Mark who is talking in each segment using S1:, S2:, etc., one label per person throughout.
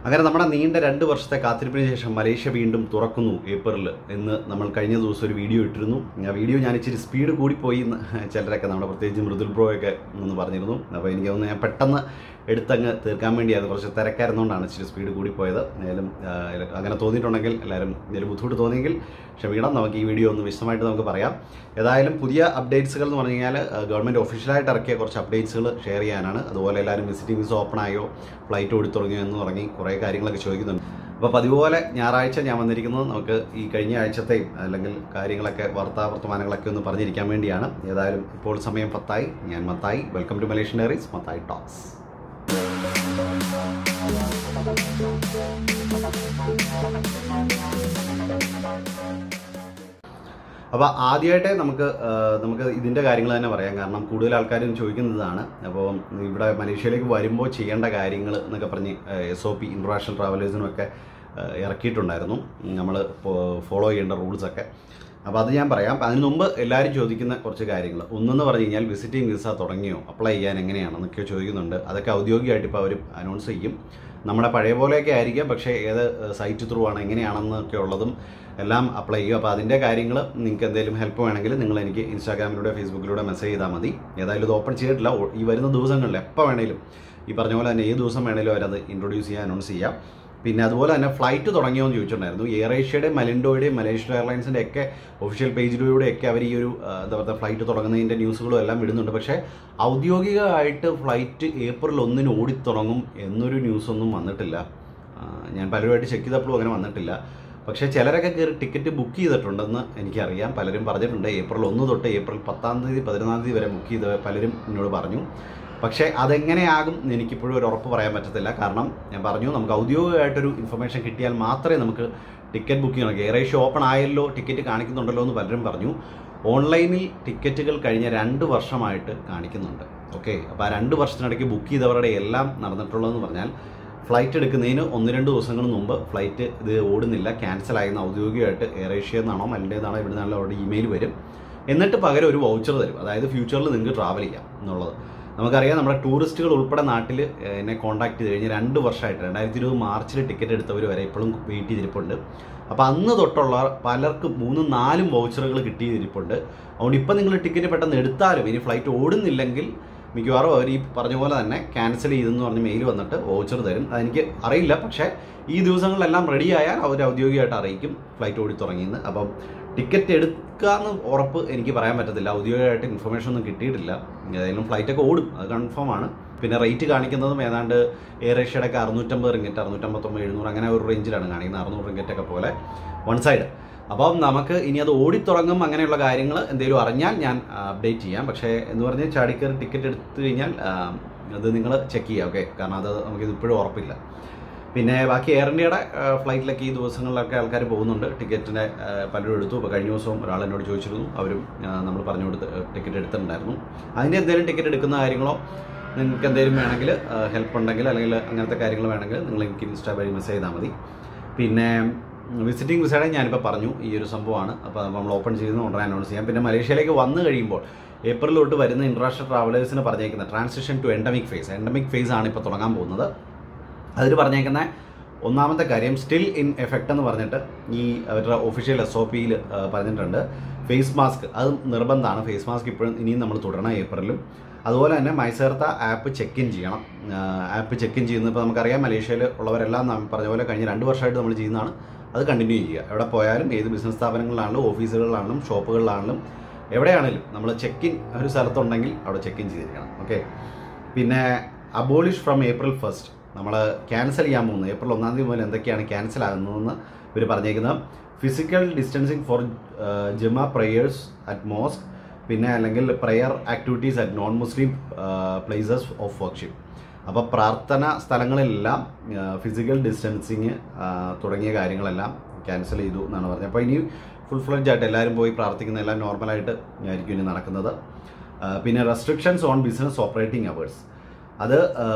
S1: അങ്ങനെ നമ്മുടെ നീണ്ട രണ്ട് വർഷത്തെ കാത്തിരിപ്പിന് ശേഷം മലേഷ്യ വീണ്ടും തുറക്കുന്നു ഏപ്രിലിൽ എന്ന് നമ്മൾ കഴിഞ്ഞ ദിവസം ഒരു വീഡിയോ ഇട്ടിരുന്നു ആ വീഡിയോ ഞാൻ ഇച്ചിരി സ്പീഡ് കൂടിപ്പോയി എന്ന് ചിലരൊക്കെ നമ്മുടെ പ്രത്യേകിച്ച് മൃദുൽ ബ്രോയൊക്കെ ഒന്ന് പറഞ്ഞിരുന്നു അപ്പോൾ എനിക്ക് തോന്നുന്നു ഞാൻ പെട്ടെന്ന് എടുത്തങ്ങ് തീർക്കാൻ വേണ്ടിയായിരുന്നു കുറച്ച് തിരക്കായിരുന്നുകൊണ്ടാണ് ഇച്ചിരി സ്പീഡ് കൂടിപ്പോയത് ഏതായാലും ആ, അങ്ങനെ തോന്നിയിട്ടുണ്ടെങ്കിൽ എല്ലാവരും എന്തെങ്കിലും ബുദ്ധിമുട്ട് തോന്നിയെങ്കിൽ ക്ഷമിക്കണം നമുക്ക് ഈ വീഡിയോ ഒന്ന് വിശദമായിട്ട് നമുക്ക് പറയാം ഏതായാലും പുതിയ അപ്ഡേറ്റ്സുകൾ എന്ന് പറഞ്ഞു കഴിഞ്ഞാൽ ഗവൺമെൻറ് ഒഫീഷ്യലായിട്ട് ഇറക്കിയ കുറച്ച് അപ്ഡേറ്റ്സുകൾ ഷെയർ ചെയ്യാനാണ് അതുപോലെ എല്ലാവരും വിസിറ്റിംഗ് വിസ ഓപ്പൺ ആയോ ഫ്ലൈറ്റ് ഓടി തുടങ്ങിയോ എന്ന് തുടങ്ങി കുറേ കാര്യങ്ങളൊക്കെ ചോദിക്കുന്നുണ്ട് അപ്പോൾ പതിപോലെ ഞായറാഴ്ച ഞാൻ വന്നിരിക്കുന്നത് നമുക്ക് ഈ കഴിഞ്ഞ ആഴ്ചത്തെയും അല്ലെങ്കിൽ കാര്യങ്ങളൊക്കെ വാർത്താ വർത്തമാനങ്ങളൊക്കെ ഒന്ന് പറഞ്ഞിരിക്കാൻ വേണ്ടിയാണ് ഏതായാലും ഇപ്പോൾ സമയം പത്തായി ഞാൻ Mathai welcome to Malaysian diaries Mathai talks അപ്പോൾ ആദ്യമായിട്ട് നമുക്ക് ആ, നമുക്ക് ഇതിൻ്റെ കാര്യങ്ങൾ തന്നെ പറയാം കാരണം കൂടുതൽ ആൾക്കാരും ചോദിക്കുന്നതാണ് അപ്പോൾ ഇവിടെ മലേഷ്യയിലേക്ക് വരുമ്പോൾ ചെയ്യേണ്ട കാര്യങ്ങൾ എന്നൊക്കെ പറഞ്ഞ് എസ് ഒ പി ഇൻ്റർനാഷണൽ ട്രാവലേഴ്സിനും ഒക്കെ ആ, ഇറക്കിയിട്ടുണ്ടായിരുന്നു നമ്മൾ ഫോളോ ചെയ്യേണ്ട റൂൾസൊക്കെ അപ്പോൾ അത് ഞാൻ പറയാം അതിന് മുമ്പ് എല്ലാവരും ചോദിക്കുന്ന കുറച്ച് കാര്യങ്ങൾ ഒന്നെന്ന് പറഞ്ഞു കഴിഞ്ഞാൽ വിസിറ്റിംഗ് വിസ തുടങ്ങിയോ അപ്ലൈ ചെയ്യാൻ എങ്ങനെയാണെന്നൊക്കെ ചോദിക്കുന്നുണ്ട് അതൊക്കെ ഔദ്യോഗികമായിട്ട് ഇപ്പോൾ അവർ അനൗൺസ് ചെയ്യും നമ്മുടെ പഴയ പോലെയൊക്കെ ആയിരിക്കാം പക്ഷേ ഏത് സൈറ്റ് ത്രൂ ആണ് എങ്ങനെയാണെന്നൊക്കെ ഉള്ളതും എല്ലാം അപ്ലൈ ചെയ്യും അപ്പോൾ അതിൻ്റെ കാര്യങ്ങൾ നിങ്ങൾക്ക് എന്തെങ്കിലും ഹെൽപ്പ് വേണമെങ്കിൽ നിങ്ങൾ എനിക്ക് ഇൻസ്റ്റാഗ്രാമിലൂടെ ഫേസ്ബുക്കിലൂടെ മെസ്സേജ് ചെയ്താൽ മതി ഏതായാലും ഇത് ഓപ്പൺ ചെയ്തിട്ടില്ല ഓ- ഈ വരുന്ന ദിവസങ്ങളിൽ എപ്പോൾ വേണേലും ഈ പറഞ്ഞ പോലെ തന്നെ ഏത് ദിവസം വേണേലും അവരത് ഇൻട്രൊഡ്യൂസ് ചെയ്യാൻ അനൗൺസ് ചെയ്യാം പിന്നെ അതുപോലെ തന്നെ ഫ്ലൈറ്റ് തുടങ്ങിയോ എന്ന് ചോദിച്ചിട്ടുണ്ടായിരുന്നു എയർ ഏഷ്യയുടെയും മലിൻഡോയുടെയും മലേഷ്യ എയർലൈൻസിൻ്റെ ഒക്കെ ഒഫീഷ്യൽ പേജിലൂടെ ഒക്കെ അവർ ഈ ഒരു ആ, എന്താ പറയുക ഫ്ലൈറ്റ് തുടങ്ങുന്നതിൻ്റെ ന്യൂസുകളും എല്ലാം വിടുന്നുണ്ട് പക്ഷേ ഔദ്യോഗികമായിട്ട് ഫ്ലൈറ്റ് ഏപ്രിൽ ഒന്നിന് ഓടിത്തുടങ്ങും എന്നൊരു ന്യൂസൊന്നും വന്നിട്ടില്ല ആ, ഞാൻ പലരുമായിട്ട് ചെക്ക് ചെയ്തപ്പോഴും അങ്ങനെ വന്നിട്ടില്ല പക്ഷേ ചിലരൊക്കെ കയറി ടിക്കറ്റ് ബുക്ക് ചെയ്തിട്ടുണ്ടെന്ന് എനിക്കറിയാം പലരും പറഞ്ഞിട്ടുണ്ട് ഏപ്രിൽ ഒന്ന് തൊട്ട് ഏപ്രിൽ പത്താം തീയതി പതിനൊന്നാം തീയതി വരെ ബുക്ക് ചെയ്ത് പലരും എന്നോട് പറഞ്ഞു പക്ഷേ അതെങ്ങനെയാകും എന്ന് എനിക്കിപ്പോഴും ഒരു ഉറപ്പ് പറയാൻ പറ്റത്തില്ല കാരണം ഞാൻ പറഞ്ഞു നമുക്ക് ഔദ്യോഗികമായിട്ടൊരു ഇൻഫർമേഷൻ കിട്ടിയാൽ മാത്രമേ നമുക്ക് ടിക്കറ്റ് ബുക്ക് ചെയ്യണം എയർ ഏഷ്യ ഓപ്പൺ ആയല്ലോ ടിക്കറ്റ് കാണിക്കുന്നുണ്ടല്ലോ എന്ന് പലരും പറഞ്ഞു ഓൺലൈനിൽ ടിക്കറ്റുകൾ കഴിഞ്ഞ രണ്ട് വർഷമായിട്ട് കാണിക്കുന്നുണ്ട് ഓക്കെ അപ്പോൾ ആ രണ്ട് വർഷത്തിനിടയ്ക്ക് ബുക്ക് ചെയ്തവരുടെ എല്ലാം നടന്നിട്ടുള്ളതെന്ന് പറഞ്ഞാൽ ഫ്ലൈറ്റ് എടുക്കുന്നതിന് ഒന്ന് രണ്ട് ദിവസങ്ങൾ മുമ്പ് ഫ്ലൈറ്റ് ഇത് ഓടുന്നില്ല ക്യാൻസൽ ആയെന്ന് ഔദ്യോഗികമായിട്ട് എയർ ഏഷ്യ എന്നാണോ മലിൻ്റെതാണോ ഇവിടെ നിന്നാണോ അവരുടെ ഇമെയിൽ വരും എന്നിട്ട് പകരം ഒരു വൗച്ചർ തരും അതായത് ഫ്യൂച്ചറിൽ നിങ്ങൾക്ക് ട്രാവൽ ചെയ്യാം എന്നുള്ളത് നമുക്കറിയാം നമ്മുടെ ടൂറിസ്റ്റുകൾ ഉൾപ്പെടെ നാട്ടിൽ എന്നെ കോൺടാക്ട് ചെയ്ത് കഴിഞ്ഞ് രണ്ട് വർഷമായിട്ട് രണ്ടായിരത്തി ഇരുപത് മാർച്ചിൽ ടിക്കറ്റ് എടുത്തവർ വരെ ഇപ്പോഴും വെയിറ്റ് ചെയ്തിരിപ്പുണ്ട് അപ്പോൾ അന്ന് തൊട്ടുള്ള പലർക്കും മൂന്നും നാലും വൗച്ചറുകൾ കിട്ടിയിരിപ്പുണ്ട് അതുകൊണ്ട് ഇപ്പം നിങ്ങൾ ടിക്കറ്റ് പെട്ടെന്ന് എടുത്താലും ഇനി ഫ്ലൈറ്റ് ഓടുന്നില്ലെങ്കിൽ മിക്കവാറും അവർ ഈ പറഞ്ഞ പോലെ തന്നെ ക്യാൻസൽ ചെയ്തെന്ന് പറഞ്ഞ് മെയിൽ വന്നിട്ട് വൗച്ചർ തരും അതെനിക്ക് അറിയില്ല പക്ഷേ ഈ ദിവസങ്ങളിലെല്ലാം റെഡി ആയാൽ അവർ ഔദ്യോഗികമായിട്ട് അറിയിക്കും ഫ്ലൈറ്റ് ഓടി തുടങ്ങിയെന്ന് അപ്പം ടിക്കറ്റ് എടുക്കാന്ന് ഉറപ്പ് എനിക്ക് പറയാൻ പറ്റത്തില്ല ഔദ്യോഗികമായിട്ട് ഇൻഫർമേഷൻ ഒന്നും കിട്ടിയിട്ടില്ല ഏതായാലും ഫ്ലൈറ്റൊക്കെ ഓടും അത് കൺഫേം ആണ് പിന്നെ റേറ്റ് കാണിക്കുന്നതും ഏതാണ്ട് എയർ ഏഷ്യയുടെ ഒക്കെ അറുന്നൂറ്റമ്പത് റിങ്കറ്റ് അറുന്നൂറ്റമ്പത്തൊമ്പത് എഴുന്നൂറ് അങ്ങനെ ഒരു റേഞ്ചിലാണ് കാണിക്കുന്നത് അറുന്നൂറ് റിങ്കറ്റ് ഒക്കെ പോലെ വൺ സൈഡ് അപ്പം നമുക്ക് ഇനി അത് ഓടിത്തുടങ്ങും അങ്ങനെയുള്ള കാര്യങ്ങൾ എന്തെങ്കിലും അറിഞ്ഞാൽ ഞാൻ അപ്ഡേറ്റ് ചെയ്യാം പക്ഷേ എന്ന് പറഞ്ഞ് ചാടിക്കയറി ടിക്കറ്റ് എടുത്തു കഴിഞ്ഞാൽ ആ, അത് നിങ്ങൾ ചെക്ക് ചെയ്യുക ഓക്കെ കാരണം അത് നമുക്കിത് ഇപ്പോഴും ഉറപ്പില്ല പിന്നെ ബാക്കി എയർ ഇന്ത്യയുടെ ആ, ഫ്ലൈറ്റിലൊക്കെ ഈ ദിവസങ്ങളിലൊക്കെ ആൾക്കാർ പോകുന്നുണ്ട് ടിക്കറ്റിൻ്റെ ആ, പലരും എടുത്തു ഇപ്പോൾ കഴിഞ്ഞ ദിവസവും ഒരാൾ എന്നോട് ചോദിച്ചിരുന്നു അവരും ആ, നമ്മൾ പറഞ്ഞു കൊടുത്ത് ടിക്കറ്റ് എടുത്തിട്ടുണ്ടായിരുന്നു അതിൻ്റെ എന്തെങ്കിലും ടിക്കറ്റ് എടുക്കുന്ന കാര്യങ്ങളോ നിങ്ങൾക്ക് എന്തെങ്കിലും വേണമെങ്കിൽ ഹെൽപ്പ് ഉണ്ടെങ്കിൽ അല്ലെങ്കിൽ അങ്ങനത്തെ കാര്യങ്ങൾ വേണമെങ്കിൽ നിങ്ങൾ എനിക്ക് ഇൻസ്റ്റാ വഴി മെസ്സേജ് ചെയ്താൽ മതി പിന്നെ വിസിറ്റിംഗ് വിസയുടെ ഞാനിപ്പോൾ പറഞ്ഞു ഈ ഒരു സംഭവമാണ് അപ്പോൾ നമ്മൾ ഓപ്പൺ ചെയ്യുന്ന ഉടനെ അനൗൺസ് ചെയ്യാം പിന്നെ മലേഷ്യയിലേക്ക് വന്നു കഴിയുമ്പോൾ ഏപ്രിൽ തൊട്ട് വരുന്ന ഇൻ്റർനാഷണൽ ട്രാവലേഴ്സിന് പറഞ്ഞേക്കുന്ന transition to endemic phase endemic phase ആണ് ഇപ്പോൾ തുടങ്ങാൻ പോകുന്നത് അതിൽ പറഞ്ഞേക്കുന്ന ഒന്നാമത്തെ കാര്യം സ്റ്റിൽ ഇൻ എഫക്റ്റ് എന്ന് പറഞ്ഞിട്ട് ഈ അവരുടെ ഒഫീഷ്യൽ എസ് ഒ പിയിൽ പറഞ്ഞിട്ടുണ്ട് ഫേസ് മാസ്ക് അത് നിർബന്ധമാണ് ഫേസ് മാസ്ക് ഇപ്പോഴും ഇനിയും നമ്മൾ തുടരണം ഏപ്രിലും അതുപോലെ തന്നെ മൈസേർത്ത ആപ്പ് ചെക്ക് ഇൻ ചെയ്യണം ആപ്പ് ചെക്ക് ഇൻ ചെയ്യുന്നത് ഇപ്പോൾ നമുക്കറിയാം മലേഷ്യയിൽ ഉള്ളവരെല്ലാം നാം പറഞ്ഞ പോലെ കഴിഞ്ഞ രണ്ട് വർഷമായിട്ട് നമ്മൾ ചെയ്യുന്നതാണ് അത് കണ്ടിന്യൂ ചെയ്യുക എവിടെ പോയാലും ഏത് ബിസിനസ് സ്ഥാപനങ്ങളിലാണെങ്കിലും ഓഫീസുകളിലാണെങ്കിലും ഷോപ്പുകളിലാണെങ്കിലും എവിടെയാണെങ്കിലും നമ്മൾ ചെക്ക് ഇൻ ഒരു സ്ഥലത്തുണ്ടെങ്കിൽ അവിടെ ചെക്ക് ഇൻ ചെയ്തിരിക്കണം ഓക്കെ പിന്നെ അബോളിഷ് ഫ്രം ഏപ്രിൽ ഫസ്റ്റ് നമ്മൾ ക്യാൻസൽ ചെയ്യാൻ പോകുന്നത് ഏപ്രിൽ ഒന്നാം തീയതി മുതൽ എന്തൊക്കെയാണ് ക്യാൻസൽ ആകുന്നതെന്ന് ഇവർ പറഞ്ഞേക്കുന്നത് ഫിസിക്കൽ ഡിസ്റ്റൻസിങ് ഫോർ ജമ പ്രേയേഴ്സ് അറ്റ് മോസ്ക് പിന്നെ അല്ലെങ്കിൽ prayer activities at non Muslim places of worship അപ്പോൾ പ്രാർത്ഥന സ്ഥലങ്ങളിലെല്ലാം ഫിസിക്കൽ ഡിസ്റ്റൻസിങ് തുടങ്ങിയ കാര്യങ്ങളെല്ലാം ക്യാൻസൽ ചെയ്തു എന്നാണ് പറഞ്ഞത് അപ്പോൾ ഇനി ഫുൾ ഫ്ലഡ്ജ് ആയിട്ട് എല്ലാവരും പോയി പ്രാർത്ഥിക്കുന്ന എല്ലാം നോർമലായിട്ട് ആയിരിക്കും ഇനി നടക്കുന്നത് ആ, പിന്നെ restrictions on business operating hours അത്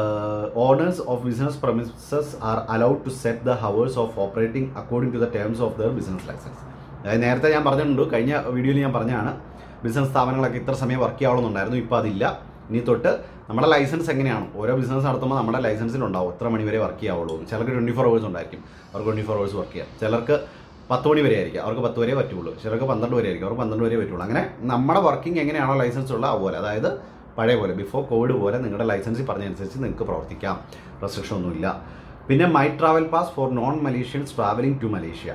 S1: owners of business premises are allowed to set the hours of operating according to the terms of their business licence അതായത് നേരത്തെ ഞാൻ പറഞ്ഞിട്ടുണ്ട് കഴിഞ്ഞ വീഡിയോയിൽ ഞാൻ പറഞ്ഞതാണ് ബിസിനസ് സ്ഥാപനങ്ങളൊക്കെ ഇത്ര സമയം വർക്ക് ചെയ്യാവുന്നുണ്ടായിരുന്നു ഇപ്പോൾ അതില്ല ഇനി തൊട്ട് നമ്മുടെ ലൈസൻസ് എങ്ങനെയാണ് ഓരോ ബിസിനസ് നടത്തുമ്പോൾ നമ്മുടെ ലൈസൻസിൽ ഉണ്ടാവും എത്ര മണി വരെ വർക്ക് ചെയ്യാവുള്ളൂ എന്ന്. ചിലർക്ക് ട്വൻറ്റി ഫോർ അവേഴ്സ് ഉണ്ടായിരിക്കും അവർക്ക് ട്വൻറ്റി ഫോർ അവേഴ്സ് വർക്ക് ചെയ്യാം ചിലർക്ക് പത്ത് മണി വരെ ആയിരിക്കും അവർക്ക് പത്ത് വരെ പറ്റുള്ളൂ ചിലർക്ക് പന്ത്രണ്ട് വരെ ആയിരിക്കും അവർക്ക് പന്ത്രണ്ട് വരെ പറ്റുള്ളൂ അങ്ങനെ നമ്മുടെ വർക്കിംഗ് എങ്ങനെയാണോ ലൈസൻസ് ഉള്ള അതുപോലെ അതായത് പഴയ പോലെ ബിഫോർ കോവിഡ് പോലെ നിങ്ങളുടെ ലൈസൻസിൽ പറഞ്ഞതനുസരിച്ച് നിങ്ങൾക്ക് പ്രവർത്തിക്കാം റെസ്ട്രിക്ഷൻ ഒന്നുമില്ല പിന്നെ my travel pass for non Malaysians travelling to Malaysia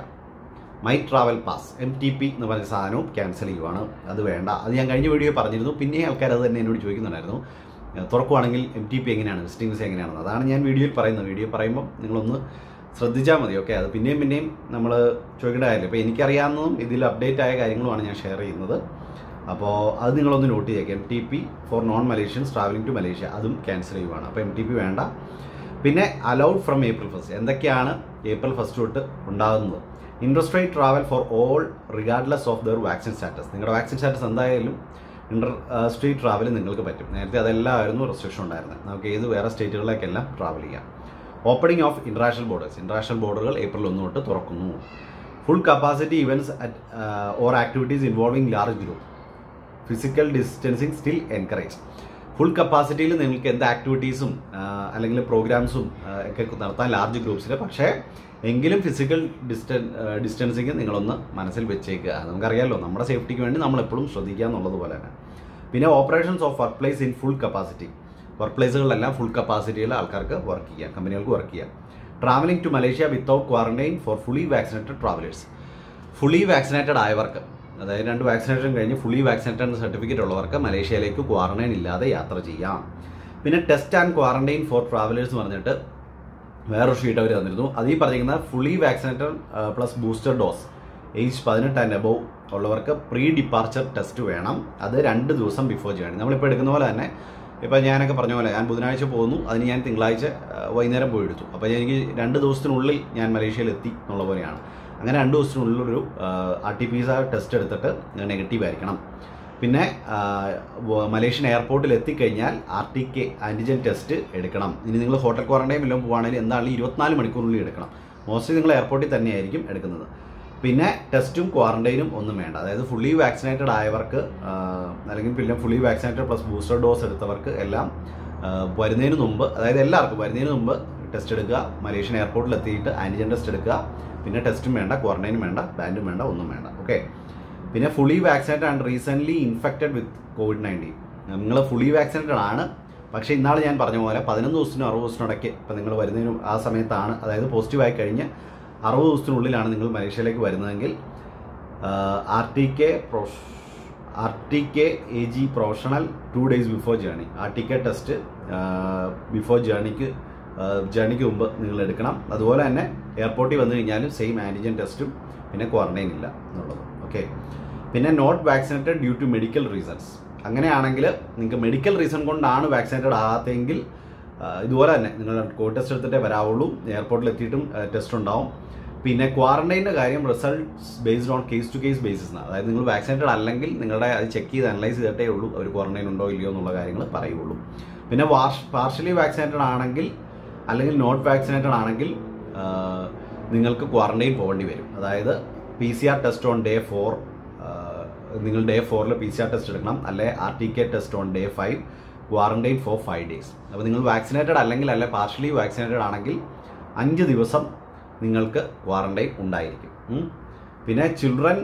S1: my travel pass M T P എന്ന് പറഞ്ഞ സാധനവും ക്യാൻസൽ ചെയ്യുവാണ് അത് വേണ്ട അത് ഞാൻ കഴിഞ്ഞ വീഡിയോ പറഞ്ഞിരുന്നു പിന്നെ ആൾക്കാർ അത് തന്നെ എന്നോട് ചോദിക്കുന്നുണ്ടായിരുന്നു ഏഹ് തുറക്കുവാണെങ്കിൽ എം ടി പി എങ്ങനെയാണ് വിസിറ്റിംഗ് വിസ എങ്ങനെയാണെന്ന് അതാണ് ഞാൻ വീഡിയോയിൽ പറയുന്നത് വീഡിയോ പറയുമ്പോൾ നിങ്ങളൊന്ന് ശ്രദ്ധിച്ചാൽ മതി ഓക്കെ അത് പിന്നെയും പിന്നെയും നമ്മൾ ചോദിക്കേണ്ട കാര്യമില്ല ഇപ്പോൾ എനിക്കറിയാവുന്നതും ഇതിൽ അപ്ഡേറ്റ് ആയ കാര്യങ്ങളുമാണ് ഞാൻ ഷെയർ ചെയ്യുന്നത് അപ്പോൾ അത് നിങ്ങളൊന്ന് നോട്ട് ചെയ്തേക്കാം M T P for non Malaysians travelling to Malaysia അതും ക്യാൻസൽ ചെയ്യുവാണ് അപ്പോൾ എം ടി പി വേണ്ട പിന്നെ അലൗഡ് ഫ്രം ഏപ്രിൽ ഫസ്റ്റ് എന്തൊക്കെയാണ് ഏപ്രിൽ ഫസ്റ്റ് തൊട്ട് ഉണ്ടാകുന്നത് interstate travel for all regardless of their vaccine status നിങ്ങളുടെ വാക്സിൻ സ്റ്റാറ്റസ് എന്തായാലും ഇൻ്റർ സ്റ്റേറ്റ് ട്രാവൽ നിങ്ങൾക്ക് പറ്റും നേരത്തെ അതെല്ലാമായിരുന്നു റെസ്ട്രിക്ഷൻ ഉണ്ടായിരുന്നത് നമുക്ക് ഏത് വേറെ സ്റ്റേറ്റുകളിലേക്കെല്ലാം ട്രാവൽ ചെയ്യാം opening of international borders international ബോർഡറുകൾ ഏപ്രിൽ ഒന്ന് തൊട്ട് തുറക്കുന്നു full capacity events at or activities involving large group physical distancing still encourage full കപ്പാസിറ്റിയിൽ നിങ്ങൾക്ക് എന്ത് ആക്ടിവിറ്റീസും അല്ലെങ്കിൽ പ്രോഗ്രാംസും ഒക്കെ നടത്താൻ ലാർജ് ഗ്രൂപ്പ്സിൽ പക്ഷേ എങ്കിലും ഫിസിക്കൽ ഡിസ്റ്റൻ ഡിസ്റ്റൻസിങ് നിങ്ങളൊന്ന് മനസ്സിൽ വെച്ചേക്കുക അത് നമുക്കറിയാമല്ലോ നമ്മുടെ സേഫ്റ്റിക്ക് വേണ്ടി നമ്മൾ എപ്പോഴും ശ്രദ്ധിക്കുക എന്നുള്ളത് പോലെ തന്നെ പിന്നെ operations of workplace in full capacity work പ്ലേസുകളിലെല്ലാം ഫുൾ കപ്പാസിറ്റിയിൽ ആൾക്കാർക്ക് വർക്ക് ചെയ്യാം കമ്പനികൾക്ക് വർക്ക് ചെയ്യാം travelling to Malaysia without quarantine for fully vaccinated travellers fully vaccinated ആയവർക്ക് അതായത് രണ്ട് വാക്സിനേഷൻ കഴിഞ്ഞ് ഫുള്ളി വാക്സിനേറ്റഡ് സർട്ടിഫിക്കറ്റ് ഉള്ളവർക്ക് മലേഷ്യയിലേക്ക് ക്വാറന്റൈൻ ഇല്ലാതെ യാത്ര ചെയ്യാം പിന്നെ test and quarantine for travellers എന്ന് പറഞ്ഞിട്ട് വേറൊരു ഷീറ്റ് അവർ തന്നിരുന്നു അത് ഈ പറഞ്ഞിരിക്കുന്ന fully vaccinated plus booster dose age പതിനെട്ട് ആൻഡ് അബവ് ഉള്ളവർക്ക് പ്രീ ഡിപ്പാർച്ചർ ടെസ്റ്റ് വേണം അത് രണ്ട് ദിവസം ബിഫോർ ചെയ്യണം നമ്മളിപ്പോൾ എടുക്കുന്ന പോലെ തന്നെ ഇപ്പോൾ ഞാനൊക്കെ പറഞ്ഞ പോലെ ഞാൻ ബുധനാഴ്ച പോകുന്നു അതിന് ഞാൻ തിങ്കളാഴ്ച ആ, വൈകുന്നേരം പോയി എടുത്തു അപ്പോൾ എനിക്ക് രണ്ട് ദിവസത്തിനുള്ളിൽ ഞാൻ മലേഷ്യയിൽ എത്തി എന്നുള്ള പോലെയാണ് അങ്ങനെ രണ്ട് ദിവസത്തിനുള്ളിൽ ഒരു R T P C test എടുത്തിട്ട് നെഗറ്റീവ് ആയിരിക്കണം പിന്നെ ആ, വ- മലേഷ്യൻ എയർപോർട്ടിൽ എത്തിക്കഴിഞ്ഞാൽ R T K antigen test എടുക്കണം ഇനി നിങ്ങൾ ഹോട്ടൽ ക്വാറന്റൈൻ വല്ലതും പോവുകയാണെങ്കിൽ എന്താണെങ്കിലും ഇരുപത്തിനാല് മണിക്കൂറിനുള്ളിൽ എടുക്കണം മോസ്റ്റ്ലി നിങ്ങൾ എയർപോർട്ടിൽ തന്നെയായിരിക്കും എടുക്കുന്നത് പിന്നെ ടെസ്റ്റും ക്വാറന്റൈനും ഒന്നും വേണ്ട അതായത് ഫുള്ളി വാക്സിനേറ്റഡ് ആയവർക്ക് ആ, അല്ലെങ്കിൽ പിന്നെ fully vaccinated plus booster dose എടുത്തവർക്ക് എല്ലാം ആ, വരുന്നതിന് മുമ്പ് അതായത് എല്ലാവർക്കും വരുന്നതിന് മുമ്പ് ടെസ്റ്റ് എടുക്കുക മലേഷ്യൻ എയർപോർട്ടിൽ എത്തിയിട്ട് ആൻറ്റിജൻ ടെസ്റ്റ് എടുക്കുക പിന്നെ ടെസ്റ്റും വേണ്ട ക്വാറന്റൈനും വേണ്ട ബാൻഡും വേണ്ട ഒന്നും വേണ്ട ഓക്കെ പിന്നെ fully vaccinated and recently infected with COVID nineteen നിങ്ങൾ ഫുള്ളി വാക്സിനേറ്റഡ് ആണ് പക്ഷേ ഇന്നാൾ ഞാൻ പറഞ്ഞ പോലെ പതിനൊന്ന് ദിവസത്തിനും അറുപത് ദിവസത്തിനിടയ്ക്ക് ഇപ്പം നിങ്ങൾ വരുന്നതിനും ആ സമയത്താണ് അതായത് പോസിറ്റീവായി കഴിഞ്ഞ് അറുപത് ദിവസത്തിനുള്ളിലാണ് നിങ്ങൾ മലേഷ്യയിലേക്ക് വരുന്നതെങ്കിൽ R T K R T K A G professional two days before journey R T K test before ജേണിക്ക് ജേണിക്ക് മുമ്പ് നിങ്ങൾ എടുക്കണം അതുപോലെ തന്നെ എയർപോർട്ടിൽ വന്നു കഴിഞ്ഞാലും സെയിം ആൻറ്റിജൻ ടെസ്റ്റും പിന്നെ ക്വാറന്റൈൻ ഇല്ല എന്നുള്ളത് ഓക്കെ പിന്നെ not vaccinated due to medical reasons അങ്ങനെയാണെങ്കിൽ നിങ്ങൾക്ക് മെഡിക്കൽ റീസൺ കൊണ്ടാണ് വാക്സിനേറ്റഡ് ആകാത്തെങ്കിൽ ആ, ഇതുപോലെ തന്നെ നിങ്ങൾ കോവിഡ് ടെസ്റ്റ് എടുത്തിട്ടേ വരാവുള്ളൂ എയർപോർട്ടിൽ എത്തിയിട്ടും ടെസ്റ്റ് ഉണ്ടാവും പിന്നെ ക്വാറന്റൈൻ്റെ കാര്യം results based on case to case basis അതായത് നിങ്ങൾ വാക്സിനേറ്റഡ് അല്ലെങ്കിൽ നിങ്ങളുടെ അത് ചെക്ക് ചെയ്ത് അനലൈസ് ചെയ്തിട്ടേ ഉള്ളൂ അവർ ക്വാറന്റൈൻ ഉണ്ടോ ഇല്ലയോ എന്നുള്ള കാര്യങ്ങൾ പറയുള്ളൂ പിന്നെ വാർഷ് പാർഷ്യലി വാക്സിനേറ്റഡ് ആണെങ്കിൽ അല്ലെങ്കിൽ നോട്ട് വാക്സിനേറ്റഡ് ആണെങ്കിൽ ആ, നിങ്ങൾക്ക് ക്വാറന്റൈൻ പോകേണ്ടി വരും അതായത് P C R test on day four നിങ്ങൾ ഡേ ഫോറിൽ പി സി ആർ ടെസ്റ്റ് എടുക്കണം അല്ലെ R T K test on day five quarantine four five days അപ്പോൾ നിങ്ങൾ വാക്സിനേറ്റഡ് അല്ലെങ്കിൽ അല്ലെ പാർഷ്യലി വാക്സിനേറ്റഡ് ആണെങ്കിൽ അഞ്ച് ദിവസം നിങ്ങൾക്ക് ക്വാറന്റൈൻ ഉണ്ടായിരിക്കും ഉം. പിന്നെ ചിൽഡ്രൻ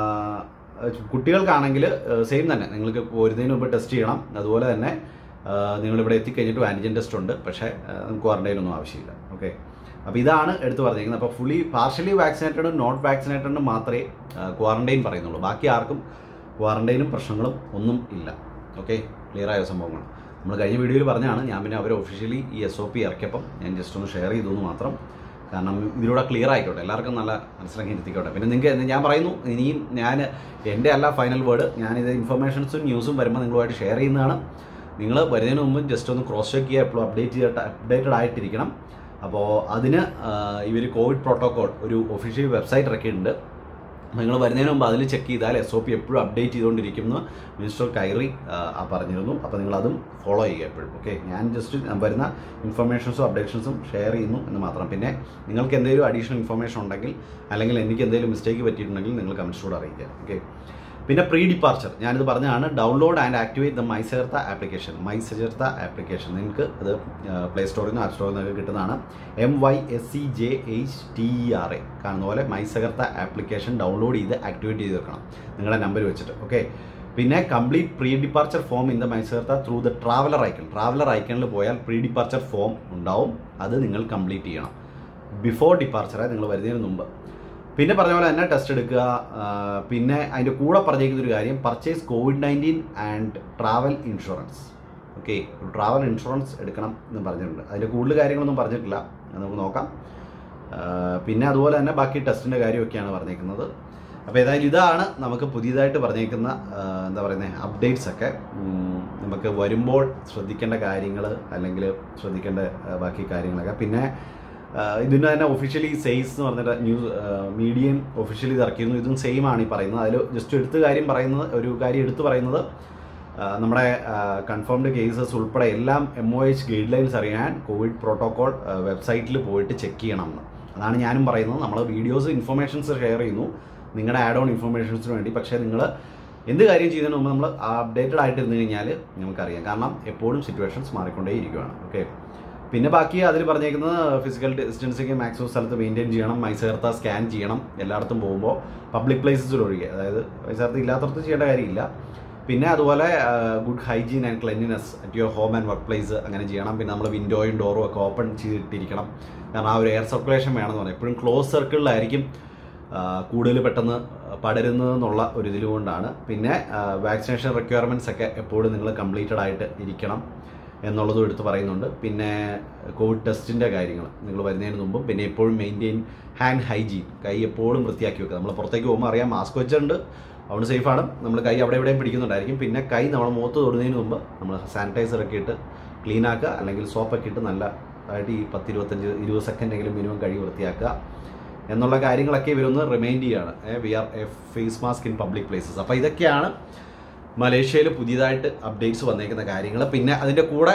S1: കുട്ടികൾക്കാണെങ്കിൽ സെയിം തന്നെ നിങ്ങൾക്ക് പോരുന്നതിന് മുമ്പ് ടെസ്റ്റ് ചെയ്യണം അതുപോലെ തന്നെ ആ, നിങ്ങളിവിടെ എത്തിക്കഴിഞ്ഞിട്ട് ആൻറ്റിജൻ ടെസ്റ്റ് ഉണ്ട് പക്ഷേ ക്വാറന്റൈൻ ഒന്നും ആവശ്യമില്ല ഓക്കെ അപ്പോൾ ഇതാണ് എടുത്തു പറഞ്ഞിരിക്കുന്നത് അപ്പോൾ ഫുള്ളി പാർഷ്യലി വാക്സിനേറ്റഡും നോട്ട് വാക്സിനേറ്റഡും മാത്രമേ ക്വാറന്റൈൻ പറയുന്നുള്ളൂ ബാക്കി ആർക്കും ക്വാറന്റൈനും പ്രശ്നങ്ങളും ഒന്നും ഇല്ല ഓക്കെ ക്ലിയർ ആയ സംഭവങ്ങൾ നമ്മൾ കഴിഞ്ഞ വീഡിയോയിൽ പറഞ്ഞാണ് ഞാൻ പിന്നെ അവർ ഒഫീഷ്യലി ഈ എസ് ഒ പി ഇറക്കിയപ്പം ഞാൻ ജസ്റ്റ് ഒന്ന് ഷെയർ ചെയ്തു എന്ന് മാത്രം കാരണം ഇതിലൂടെ ക്ലിയർ ആയിക്കോട്ടെ എല്ലാവർക്കും നല്ല മനസ്സിലാക്കി ഇരുത്തിക്കോട്ടെ പിന്നെ നിങ്ങൾക്ക് ഞാൻ പറയുന്നു ഇനിയും ഞാൻ എൻ്റെ അല്ല ഫൈനൽ വേർഡ് ഞാനിത് ഇൻഫർമേഷൻസും ന്യൂസും വരുമ്പോൾ നിങ്ങളുമായിട്ട് ഷെയർ ചെയ്യുന്നതാണ് നിങ്ങൾ വരുന്നതിന് മുമ്പ് ജസ്റ്റ് ഒന്ന് ക്രോസ് ചെക്ക് ചെയ്യുക എപ്പോഴും അപ്ഡേറ്റ് ചെയ്തിട്ട് അപ്ഡേറ്റഡ് ആയിട്ടിരിക്കണം അപ്പോൾ അതിന് ഇവർ കോവിഡ് പ്രോട്ടോകോൾ ഒരു ഒഫീഷ്യൽ വെബ്സൈറ്റ് ഇറക്കിയിട്ടുണ്ട് നിങ്ങൾ വരുന്നതിന് മുമ്പ് അതിൽ ചെക്ക് ചെയ്താൽ എസ് ഒ പി എപ്പോഴും അപ്ഡേറ്റ് ചെയ്തുകൊണ്ടിരിക്കുമെന്ന് മിനിസ്റ്റർ കൈറി ആ, പറഞ്ഞിരുന്നു അപ്പോൾ നിങ്ങൾ അതും ഫോളോ ചെയ്യുക എപ്പോഴും ഓക്കെ ഞാൻ ജസ്റ്റ് വരുന്ന ഇൻഫർമേഷൻസും അപ്ഡേഷൻസും ഷെയർ ചെയ്യുന്നു എന്ന് മാത്രം പിന്നെ നിങ്ങൾക്ക് എന്തെങ്കിലും അഡീഷണൽ ഇൻഫർമേഷൻ ഉണ്ടെങ്കിൽ അല്ലെങ്കിൽ എനിക്ക് എന്തെങ്കിലും മിസ്റ്റേക്ക് പറ്റിയിട്ടുണ്ടെങ്കിൽ നിങ്ങൾ കമൻസിലൂടെ അറിയിക്കുക ഓക്കെ പിന്നെ പ്രീ ഡിപ്പാർച്ചർ ഞാനിത് പറഞ്ഞതാണ് download and activate the MySejahtera application MySejahtera application നിങ്ങൾക്ക് ഇത് പ്ലേ സ്റ്റോറിൽ നിന്ന് ആപ്പ് സ്റ്റോറിൽ നിന്നൊക്കെ കിട്ടുന്നതാണ് M Y S C J H T E R A കാണുന്ന പോലെ മൈ ചേർത്ത ആപ്ലിക്കേഷൻ ഡൗൺലോഡ് ചെയ്ത് ആക്ടിവേറ്റ് ചെയ്ത് വെക്കണം നിങ്ങളുടെ നമ്പർ വെച്ചിട്ട് ഓക്കെ പിന്നെ complete pre departure form in the MySejahtera through the traveller icon traveller ഐക്കണിൽ പോയാൽ പ്രീ ഡിപ്പാർച്ചർ ഫോം ഉണ്ടാവും അത് നിങ്ങൾ കംപ്ലീറ്റ് ചെയ്യണം ബിഫോർ ഡിപ്പാർച്ചറെ നിങ്ങൾ വരുന്നതിന് മുമ്പ് പിന്നെ പറഞ്ഞ പോലെ തന്നെ ടെസ്റ്റ് എടുക്കുക ആ, പിന്നെ അതിൻ്റെ കൂടെ പറഞ്ഞിരിക്കുന്ന ഒരു കാര്യം purchase COVID nineteen and travel insurance okay travel insurance എടുക്കണം എന്ന് പറഞ്ഞിട്ടുണ്ട് അതിൻ്റെ കൂടുതൽ കാര്യങ്ങളൊന്നും പറഞ്ഞിട്ടില്ല അത് നമുക്ക് നോക്കാം ആ, പിന്നെ അതുപോലെ തന്നെ ബാക്കി ടെസ്റ്റിൻ്റെ കാര്യമൊക്കെയാണ് പറഞ്ഞേക്കുന്നത് അപ്പോൾ ഏതായാലും ഇതാണ് നമുക്ക് പുതിയതായിട്ട് പറഞ്ഞേക്കുന്ന ആ, എന്താ പറയുന്നത് അപ്ഡേറ്റ്സ് ഒക്കെ ഉം, നമുക്ക് വരുമ്പോൾ ശ്രദ്ധിക്കേണ്ട കാര്യങ്ങൾ അല്ലെങ്കിൽ ശ്രദ്ധിക്കേണ്ട ആ, ബാക്കി കാര്യങ്ങളൊക്കെ പിന്നെ ആ, ഇതിന് തന്നെ ഒഫീഷ്യലി സെയ്സ് എന്ന് പറഞ്ഞിട്ട് ന്യൂസ് മീഡിയം ഒഫീഷ്യലി ഇത് ഇറക്കിയിരുന്നു ഇതും സെയിം ആണ് ഈ പറയുന്നത് അതിൽ ജസ്റ്റ് എടുത്ത് കാര്യം പറയുന്നത് ഒരു കാര്യം എടുത്തു പറയുന്നത് ആ, നമ്മുടെ കൺഫേംഡ് കേസസ് ഉൾപ്പെടെ എല്ലാം M O H guidelines അറിയാൻ കോവിഡ് പ്രോട്ടോകോൾ വെബ്സൈറ്റിൽ പോയിട്ട് ചെക്ക് ചെയ്യണം എന്ന് അതാണ് ഞാനും പറയുന്നത് നമ്മൾ വീഡിയോസ് ഇൻഫർമേഷൻസ് ഷെയർ ചെയ്യുന്നു നിങ്ങളുടെ ആഡ് ഓൺ ഇൻഫർമേഷൻസിന് വേണ്ടി പക്ഷേ നിങ്ങൾ എന്ത് കാര്യം ചെയ്യുന്നതിന് മുമ്പ് നമ്മൾ അപ്ഡേറ്റഡ് ആയിട്ട് ഇരുന്ന് കഴിഞ്ഞാൽ നമുക്കറിയാം കാരണം എപ്പോഴും സിറ്റുവേഷൻസ് മാറിക്കൊണ്ടേ ഇരിക്കുകയാണ് ഓക്കെ പിന്നെ ബാക്കി അതിൽ പറഞ്ഞേക്കുന്നത് ഫിസിക്കൽ ഡിസ്റ്റൻസിങ് മാക്സിമം സ്ഥലത്ത് മെയിൻറ്റെയിൻ ചെയ്യണം മൈസേർത്ത സ്കാൻ ചെയ്യണം എല്ലായിടത്തും പോകുമ്പോൾ പബ്ലിക് പ്ലേസസിൽ ഒഴികെ അതായത് മൈസേർത്ത ഇല്ലാത്തടത്ത് ചെയ്യേണ്ട കാര്യമില്ല പിന്നെ അതുപോലെ good hygiene and cleanliness at your home and workplace അങ്ങനെ ചെയ്യണം പിന്നെ നമ്മൾ വിൻഡോയും ഡോറും ഒക്കെ ഓപ്പൺ ചെയ്തിട്ടിരിക്കണം കാരണം ആ ഒരു എയർ സർക്കുലേഷൻ വേണമെന്ന് പറഞ്ഞു എപ്പോഴും ക്ലോസ് സർക്കിളിലായിരിക്കും കൂടുതൽ പെട്ടെന്ന് പടരുന്നതെന്നുള്ള ഒരു ഇതിലുകൊണ്ടാണ് പിന്നെ വാക്സിനേഷൻ റിക്വയർമെൻറ്റ്സ് ഒക്കെ എപ്പോഴും നിങ്ങൾ കംപ്ലീറ്റഡ് ആയിട്ട് ഇരിക്കണം എന്നുള്ളതും എടുത്ത് പറയുന്നുണ്ട് പിന്നെ കോവിഡ് ടെസ്റ്റിൻ്റെ കാര്യങ്ങൾ നിങ്ങൾ വരുന്നതിന് മുമ്പും പിന്നെ എപ്പോഴും മെയിൻറ്റെയിൻ ഹാൻഡ് ഹൈജീൻ കൈ എപ്പോഴും വൃത്തിയാക്കി വെക്കുക നമ്മൾ പുറത്തേക്ക് പോകുമ്പോൾ അറിയാം മാസ്ക് വെച്ചിട്ടുണ്ട് അതുകൊണ്ട് സേഫാണ് നമ്മൾ കൈ അവിടെ എവിടെയും പിടിക്കുന്നുണ്ടായിരിക്കും പിന്നെ കൈ നമ്മൾ മുഖത്ത് തൊടുന്നതിന് മുമ്പ് നമ്മൾ സാനിറ്റൈസർ ഒക്കെ ഇട്ട് ക്ലീൻ ആക്കുക അല്ലെങ്കിൽ സോപ്പൊക്കെ ഇട്ട് നല്ല ആയിട്ട് ഈ പത്ത് ഇരുപത്തഞ്ച് ഇരുപത് സെക്കൻഡെങ്കിലും മിനിമം കൈ വൃത്തിയാക്കുക എന്നുള്ള കാര്യങ്ങളൊക്കെ ഇവരൊന്ന് റിമൈൻഡ് ചെയ്യാണ് wear a face mask in public places അപ്പോൾ ഇതൊക്കെയാണ് മലേഷ്യയിൽ പുതിയതായിട്ട് അപ്ഡേറ്റ്സ് വന്നേക്കുന്ന കാര്യങ്ങൾ പിന്നെ അതിൻ്റെ കൂടെ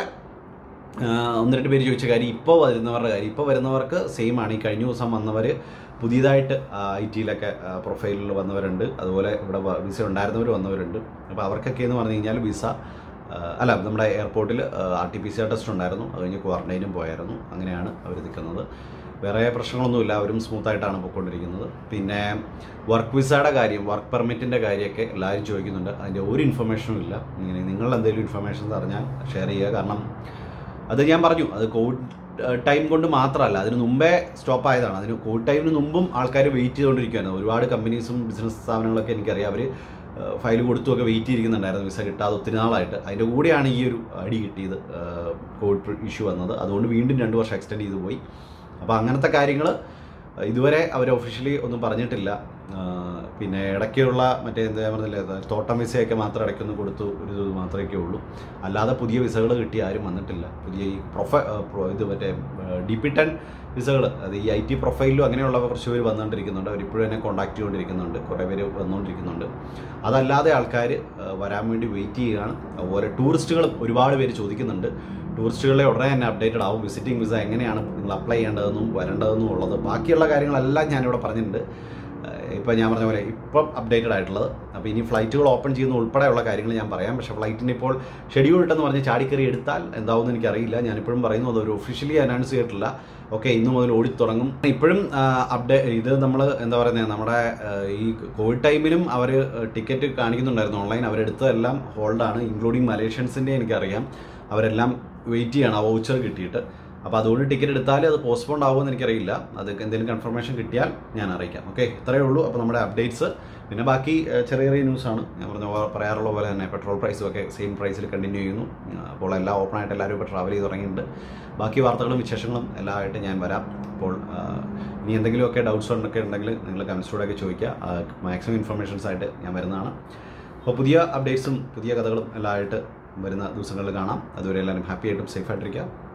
S1: ആ, ഒന്ന് രണ്ട് പേര് ചോദിച്ച കാര്യം ഇപ്പോൾ വരുന്നവരുടെ കാര്യം ഇപ്പോൾ വരുന്നവർക്ക് സെയിം ആണ് ഈ കഴിഞ്ഞ ദിവസം വന്നവർ പുതിയതായിട്ട് ഐ ടിയിലൊക്കെ പ്രൊഫൈലിൽ വന്നവരുണ്ട് അതുപോലെ ഇവിടെ വ- വിസ ഉണ്ടായിരുന്നവർ വന്നവരുണ്ട് അപ്പോൾ അവർക്കൊക്കെ എന്ന് പറഞ്ഞു കഴിഞ്ഞാൽ വിസ ആ, അല്ല നമ്മുടെ എയർപോർട്ടിൽ R T P C R test ഉണ്ടായിരുന്നു അത് കഴിഞ്ഞ് ക്വാറന്റൈനും പോയായിരുന്നു അങ്ങനെയാണ് അവർ നിൽക്കുന്നത് വേറെ പ്രശ്നങ്ങളൊന്നുമില്ല അവരും സ്മൂത്തായിട്ടാണ് പോയിക്കൊണ്ടിരിക്കുന്നത് പിന്നെ വർക്ക് വിസയുടെ കാര്യം വർക്ക് പെർമിറ്റിൻ്റെ കാര്യമൊക്കെ എല്ലാവരും ചോദിക്കുന്നുണ്ട് അതിൻ്റെ ഒരു ഇൻഫർമേഷനും ഇല്ല ഇങ്ങനെ നിങ്ങൾ എന്തെങ്കിലും ഇൻഫർമേഷൻസ് അറിഞ്ഞാൽ ഷെയർ ചെയ്യുക കാരണം അത് ഞാൻ പറഞ്ഞു അത് കോവിഡ് ടൈം കൊണ്ട് മാത്രമല്ല അതിന് മുമ്പേ സ്റ്റോപ്പ് ആയതാണ് അതിന് കോവിഡ് ടൈമിന് മുമ്പും ആൾക്കാർ വെയിറ്റ് ചെയ്തുകൊണ്ടിരിക്കുകയായിരുന്നു ഒരുപാട് കമ്പനീസും ബിസിനസ് സ്ഥാപനങ്ങളൊക്കെ എനിക്കറിയാം അവർ ഫയൽ കൊടുത്തുമൊക്കെ വെയിറ്റ് ചെയ്തിരിക്കുന്നുണ്ടായിരുന്നു വിസ കിട്ടാതെ ഒത്തിരി നാളായിട്ട് അതിൻ്റെ കൂടെയാണ് ഈ ഒരു അടി കിട്ടിയത് കോവിഡ് ഇഷ്യൂ വന്നത് അതുകൊണ്ട് വീണ്ടും രണ്ട് വർഷം എക്സ്റ്റെൻഡ് ചെയ്തു പോയി അപ്പോൾ അങ്ങനത്തെ കാര്യങ്ങൾ ഇതുവരെ അവർ ഒഫീഷ്യലി ഒന്നും പറഞ്ഞിട്ടില്ല ആ, പിന്നെ ഇടയ്ക്കുള്ള മറ്റേ എന്താ പറഞ്ഞില്ലേ ഇത് തോട്ടം വിസയൊക്കെ മാത്രം ഇടയ്ക്കൊന്ന് കൊടുത്തു ഒരു ഇത് മാത്രമേ ഉള്ളൂ അല്ലാതെ പുതിയ വിസകൾ കിട്ടി ആരും വന്നിട്ടില്ല പുതിയ ഈ പ്രൊഫ ആ, പ്രൊ- ഇത് മറ്റേ ഡി പി ടെൻ വിസകൾ അത് ഈ ഐ ടി പ്രൊഫൈലിലും അങ്ങനെയുള്ള കുറച്ച് പേര് വന്നുകൊണ്ടിരിക്കുന്നുണ്ട് അവരിപ്പോഴും എന്നെ കോൺടാക്ട് ചെയ്തുകൊണ്ടിരിക്കുന്നുണ്ട് കുറേ പേര് വന്നുകൊണ്ടിരിക്കുന്നുണ്ട് അതല്ലാതെ ആൾക്കാർ വരാൻ വേണ്ടി വെയിറ്റ് ചെയ്യുകയാണ് അതുപോലെ ടൂറിസ്റ്റുകളും ഒരുപാട് പേര് ചോദിക്കുന്നുണ്ട് ടൂറിസ്റ്റുകളെ ഉടനെ തന്നെ അപ്ഡേറ്റഡ് ആവും വിസിറ്റിംഗ് വിസ എങ്ങനെയാണ് നിങ്ങൾ അപ്ലൈ ചെയ്യേണ്ടതെന്നും വരേണ്ടതെന്നും ഉള്ളത് ബാക്കിയുള്ള കാര്യങ്ങളെല്ലാം ഞാനിവിടെ പറഞ്ഞിട്ടുണ്ട് ഇപ്പം ഞാൻ പറഞ്ഞ പോലെ ഇപ്പം അപ്ഡേറ്റഡ് ആയിട്ടുള്ളത് അപ്പോൾ ഇനി ഫ്ലൈറ്റുകൾ ഓപ്പൺ ചെയ്യുന്ന ഉൾപ്പെടെയുള്ള കാര്യങ്ങൾ ഞാൻ പറയാം പക്ഷേ ഫ്ലൈറ്റിന് ഇപ്പോൾ ഷെഡ്യൂൾ ഇട്ടെന്ന് പറഞ്ഞ് ചാടിക്കറി എടുത്താൽ എന്താവുമെന്ന് എനിക്കറിയില്ല ഞാനിപ്പോഴും പറയുന്നു അതൊരു ഒഫീഷ്യലി അനൗൺസ് ചെയ്തിട്ടില്ല ഓക്കെ ഇന്ന് മുതൽ ഓടിത്തുടങ്ങും ഇപ്പോഴും അപ്ഡേ ഇത് നമ്മൾ എന്താ പറയുന്നത് നമ്മുടെ ആ, ഈ കോവിഡ് ടൈമിലും അവർ ടിക്കറ്റ് കാണിക്കുന്നുണ്ടായിരുന്നു ഓൺലൈൻ അവരെടുത്തതെല്ലാം ഹോൾഡാണ് ഇൻക്ലൂഡിങ് മലേഷ്യൻസിൻ്റെ എനിക്കറിയാം അവരെല്ലാം വെയിറ്റ് ചെയ്യണം ആ വൗച്ചർ കിട്ടിയിട്ട് അപ്പോൾ അതുകൊണ്ട് ടിക്കറ്റ് എടുത്താൽ അത് പോസ്റ്റ്പോൺ ആവുമെന്ന് എനിക്കറിയില്ല അത് എന്തെങ്കിലും കൺഫർമേഷൻ കിട്ടിയാൽ ഞാൻ അറിയിക്കാം ഓക്കെ ഇത്രയേ ഉള്ളൂ അപ്പോൾ നമ്മുടെ അപ്ഡേറ്റ്സ് പിന്നെ ബാക്കി ഏഹ്, ചെറിയ ചെറിയ ന്യൂസാണ് ഞാൻ പറഞ്ഞ പോലെ പറയാറുള്ള പോലെ തന്നെ പെട്രോൾ പ്രൈസും ഒക്കെ സെയിം പ്രൈസിൽ കണ്ടിന്യൂ ചെയ്യുന്നു ആ, അപ്പോൾ എല്ലാം ഓപ്പൺ ആയിട്ട് എല്ലാവരും ഇപ്പോൾ ട്രാവൽ ചെയ്ത് തുടങ്ങിയിട്ടുണ്ട് ബാക്കി വാർത്തകളും വിശേഷങ്ങളും എല്ലാം ആയിട്ട് ഞാൻ വരാം അപ്പോൾ ആ, ഇനി എന്തെങ്കിലുമൊക്കെ ഡൗട്ട്സ് ഒക്കെ ഉണ്ടെങ്കിൽ നിങ്ങൾ കമൻസിലൂടെയൊക്കെ ചോദിക്കുക മാക്സിമം ഇൻഫർമേഷൻസ് ആയിട്ട് ഞാൻ വരുന്നതാണ് അപ്പോൾ പുതിയ അപ്ഡേറ്റ്സും പുതിയ കഥകളും എല്ലാം ആയിട്ട് വരുന്ന ദിവസങ്ങളിൽ കാണാം അതുവരെ എല്ലാവരും ഹാപ്പി ആയിട്ടും സേഫ് ആയിട്ടിരിക്കുക